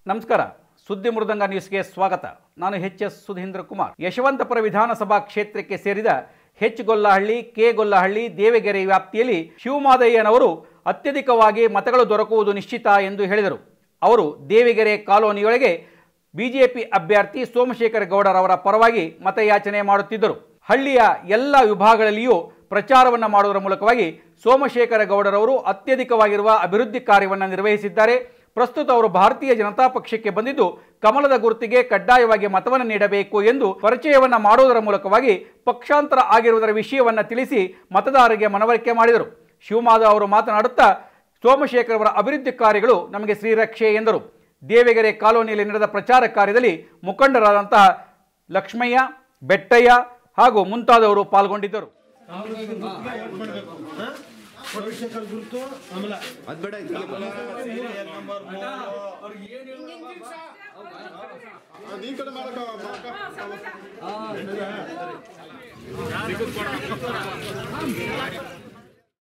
ನಮಸ್ಕಾರ ಸುದ್ದಿ ಮೃದಂಗ ನ್ಯೂಸ್ಗೆ ಸ್ವಾಗತ ನಾನು ಎಚ್ ಎಸ್ ಸುಧೀಂದ್ರ ಕುಮಾರ್ ಯಶವಂತಪುರ ವಿಧಾನಸಭಾ ಕ್ಷೇತ್ರಕ್ಕೆ ಸೇರಿದ ಹೆಚ್ ಗೊಲ್ಲಹಳ್ಳಿ ಕೆ ಗೊಲ್ಲಹಳ್ಳಿ ದೇವಗೆರೆ ವ್ಯಾಪ್ತಿಯಲ್ಲಿ ಶಿವಮಾದಯ್ಯನವರು ಅತ್ಯಧಿಕವಾಗಿ ಮತಗಳು ದೊರಕುವುದು ನಿಶ್ಚಿತ ಎಂದು ಹೇಳಿದರು ಅವರು ದೇವಿಗೆರೆ ಕಾಲೋನಿಯೊಳಗೆ ಬಿಜೆಪಿ ಅಭ್ಯರ್ಥಿ ಸೋಮಶೇಖರ ಗೌಡರವರ ಪರವಾಗಿ ಮತಯಾಚನೆ ಮಾಡುತ್ತಿದ್ದರು ಹಳ್ಳಿಯ ಎಲ್ಲ ವಿಭಾಗಗಳಲ್ಲಿಯೂ ಪ್ರಚಾರವನ್ನು ಮಾಡುವುದರ ಮೂಲಕವಾಗಿ ಸೋಮಶೇಖರ ಗೌಡರವರು ಅತ್ಯಧಿಕವಾಗಿರುವ ಅಭಿವೃದ್ಧಿ ಕಾರ್ಯವನ್ನು ನಿರ್ವಹಿಸಿದ್ದಾರೆ ಪ್ರಸ್ತುತ ಅವರು ಭಾರತೀಯ ಜನತಾ ಪಕ್ಷಕ್ಕೆ ಬಂದಿದ್ದು ಕಮಲದ ಗುರುತಿಗೆ ಕಡ್ಡಾಯವಾಗಿ ಮತವನ್ನು ನೀಡಬೇಕು ಎಂದು ಪರಿಚಯವನ್ನ ಮಾಡುವುದರ ಮೂಲಕವಾಗಿ ಪಕ್ಷಾಂತರ ಆಗಿರುವುದರ ವಿಷಯವನ್ನ ತಿಳಿಸಿ ಮತದಾರರಿಗೆ ಮನವರಿಕೆ ಮಾಡಿದರು ಶಿವಮಾಧ ಅವರು ಮಾತನಾಡುತ್ತಾ ಸೋಮಶೇಖರ್ ಅವರ ಅಭಿವೃದ್ಧಿ ಕಾರ್ಯಗಳು ನಮಗೆ ಶ್ರೀರಕ್ಷೆ ಎಂದರು ದೇವಗೆರೆ ಕಾಲೋನಿಯಲ್ಲಿ ನಡೆದ ಪ್ರಚಾರ ಕಾರ್ಯದಲ್ಲಿ ಮುಖಂಡರಾದಂತಹ ಲಕ್ಷ್ಮಯ್ಯ ಬೆಟ್ಟಯ್ಯ ಹಾಗೂ ಮುಂತಾದವರು ಪಾಲ್ಗೊಂಡಿದ್ದರು ಸೋಮಶೇಖರ್ ಗುರುತು ಅಮಲ ಅದ್ ಬೇಡ ಇದ್ಕೆ ಬಾ. ಅದ್ ಈ ಕಡೆ ಮಾಡಕ ಮಾಡಕ